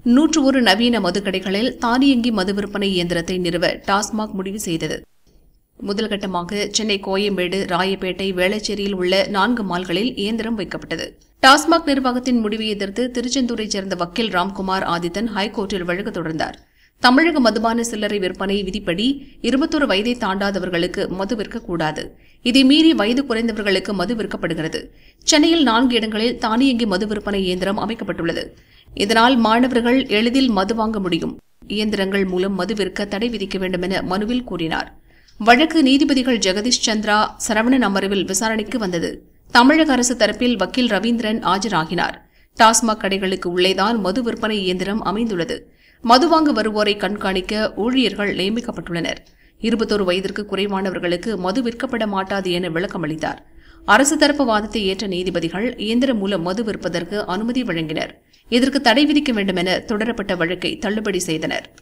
நூற்று ஒரு நவீன மதுக்கடைகளில் தானியங்கி மது விற்பனை இயந்திரத்தை நிறுவ டாஸ்மாக் முடிவு செய்தது முதல் கட்டமாக சென்னை கோயம்பேடு ராயப்பேட்டை வேளச்சேரியில் உள்ள நான்கு மால்களில் இயந்திரம் வைக்கப்பட்டது டாஸ்மாக் நிர்வாகத்தின் முடிவை எதிர்த்து திருச்செந்தூரைச் சேர்ந்த வக்கீல் ராம்குமார் ஆதித்தன் ஹைகோர்ட்டில் வழக்கு தொடர்ந்தார் தமிழக மதுபான சில்லறை விற்பனை விதிப்படி இருபத்தொரு வயதை தாண்டாதவர்களுக்கு மது விற்கக்கூடாது இதை மீறி வயது குறைந்தவர்களுக்கு மது விற்கப்படுகிறது சென்னையில் நான்கு இடங்களில் தானியங்கி மது விற்பனை இயந்திரம் அமைக்கப்பட்டுள்ளது இதனால் மாணவர்கள் எளிதில் மது வாங்க முடியும் இயந்திரங்கள் மூலம் மது விற்க தடை விதிக்க வேண்டும் என மனுவில் கூறினார் வழக்கு நீதிபதிகள் ஜெகதீஷ் சந்திரா சரவணன் அமர்வில் விசாரணைக்கு வந்தது தமிழக அரசு தரப்பில் வக்கீல் ரவீந்திரன் ஆஜராகினார் டாஸ்மாக் கடைகளுக்கு உள்ளேதான் மது விற்பனை இயந்திரம் அமைந்துள்ளது மது வாங்க வருவோரை கண்காணிக்க ஊழியர்கள் நியமிக்கப்பட்டுள்ளனர் இருபத்தோரு வயதிற்கு குறைவானவர்களுக்கு மது விற்கப்பட மாட்டாது என விளக்கமளித்தார் அரசு தரப்பு வாதத்தை ஏற்ற நீதிபதிகள் இயந்திரம் மூலம் மது விற்பதற்கு அனுமதி வழங்கினர் இதற்கு தடை விதிக்க வேண்டும் என தொடரப்பட்ட வழக்கை தள்ளுபடி செய்தனர்